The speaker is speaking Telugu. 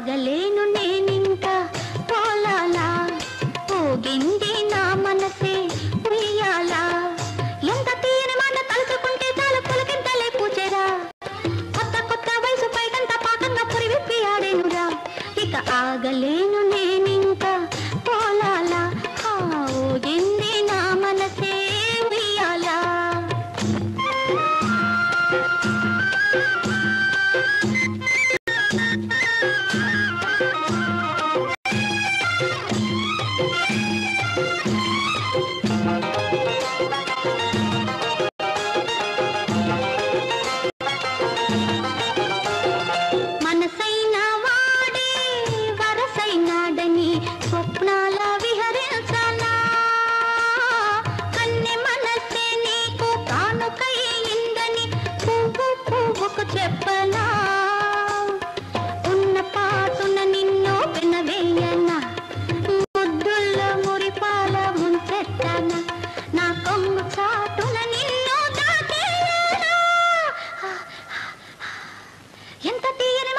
ఆగలేను నేనింకా పోలాలా పోగింది నా మనసే ఉయ్యాలా ఎంత తీయని మాట తలుచుకుంటే చాలు పులకింతలే పూచెరా కొత్త కొత్త వయసు పైకంత పాకంగా పురి విప్పి ఆడేనురా ఇక ఆగలేను నేనింకా పోలాలా ఆ, ఊగింది నా మనసే ఉయ్యాలా మనసైన వాడే వరసైనాడని స్వప్నాల విహరించాలా కన్నె మనసే నీకు కానుకయిందని పువ్వు పువ్వుకు చెప్పలా ఉన్న పాటున నిన్ను వినవేయనా ముద్దుల్లో మురిపాల ముంచెత్తనా నా కొంగు చాటున నిన్ను దాచేయనా ఎంత తీయని